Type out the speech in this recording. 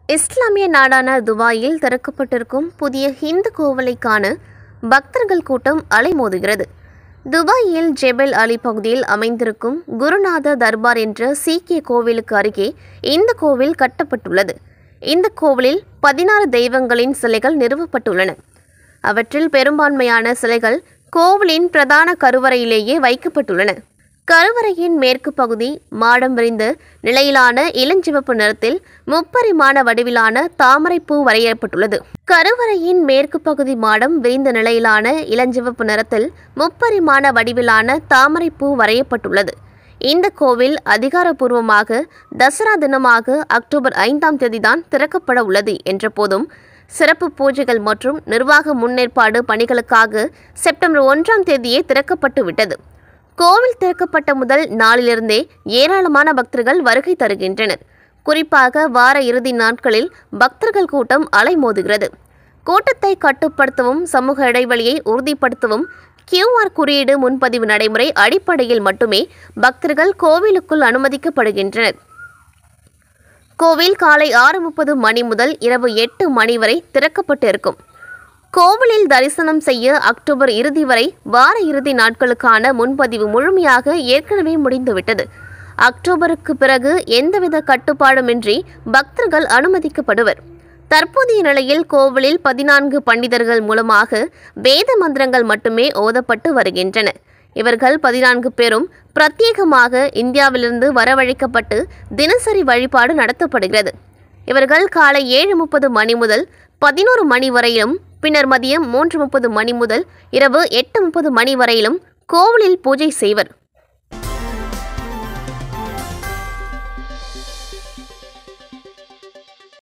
இஸ்லாமிய நாடான துபாயில் திறக்கப்பட்டிருக்கும் புதிய ஹிந்து கோவிலை காண பக்தர்கள் கூட்டம் அலைமோதுகிறது துபாயில் ஜெபல் அலி பகுதியில் அமைந்திருக்கும் குருநாத தர்பார் என்ற சீக்கிய கோவிலுக்கு அருகே இந்த கோவில் கட்டப்பட்டுள்ளது இந்த கோவிலில் பதினாறு தெய்வங்களின் சிலைகள் நிறுவப்பட்டுள்ளன அவற்றில் பெரும்பான்மையான சிலைகள் கோவிலின் பிரதான கருவறையிலேயே வைக்கப்பட்டுள்ளன கருவறையின் மேற்கு பகுதி மாடம் விரிந்த நிலையிலான இளஞ்சிவப்பு நிறத்தில் முப்பரிமாண வடிவிலான தாமரைப்பூ வரையப்பட்டுள்ளது கருவறையின் மேற்கு பகுதி மாடம் விரிந்த நிலையிலான இளஞ்சிவப்பு நிறத்தில் முப்பரிமாண வடிவிலான தாமரைப்பூ வரையப்பட்டுள்ளது இந்த கோவில் அதிகாரப்பூர்வமாக தசரா தினமாக அக்டோபர் ஐந்தாம் தேதிதான் திறக்கப்பட உள்ளது என்ற போதும் சிறப்பு பூஜைகள் மற்றும் நிர்வாக முன்னேற்பாடு பணிகளுக்காக செப்டம்பர் ஒன்றாம் தேதியே திறக்கப்பட்டு விட்டது கோவில் திறக்கப்பட்ட முதல் நாளிலிருந்தே ஏராளமான பக்தர்கள் வருகை தருகின்றனர் குறிப்பாக வார இறுதி நாட்களில் பக்தர்கள் கூட்டம் அலைமோதுகிறது கூட்டத்தை கட்டுப்படுத்தவும் சமூக இடைவெளியை உறுதிப்படுத்தவும் கியூஆர் குறியீடு முன்பதிவு நடைமுறை அடிப்படையில் மட்டுமே பக்தர்கள் கோவிலுக்குள் அனுமதிக்கப்படுகின்றனர் கோவில் காலை ஆறு முப்பது மணி முதல் இரவு எட்டு மணி வரை திறக்கப்பட்டு இருக்கும் கோவிலில் தரிசனம் செய்ய அக்டோபர் இறுதி வரை வார இறுதி நாட்களுக்கான முன்பதிவு முழுமையாக ஏற்கனவே முடிந்துவிட்டது அக்டோபருக்கு பிறகு எந்தவித கட்டுப்பாடுமின்றி பக்தர்கள் அனுமதிக்கப்படுவர் தற்போதைய நிலையில் கோவிலில் பதினான்கு பண்டிதர்கள் மூலமாக வேத மந்திரங்கள் மட்டுமே ஓதப்பட்டு வருகின்றன இவர்கள் பதினான்கு பேரும் பிரத்யேகமாக இந்தியாவிலிருந்து வரவழைக்கப்பட்டு தினசரி வழிபாடு நடத்தப்படுகிறது இவர்கள் காலை ஏழு முப்பது மணி முதல் பதினோரு மணி வரையிலும் பின்னர் மதியம் மூன்று முப்பது மணி முதல் இரவு எட்டு முப்பது மணி வரையிலும் கோவிலில் பூஜை செய்வர்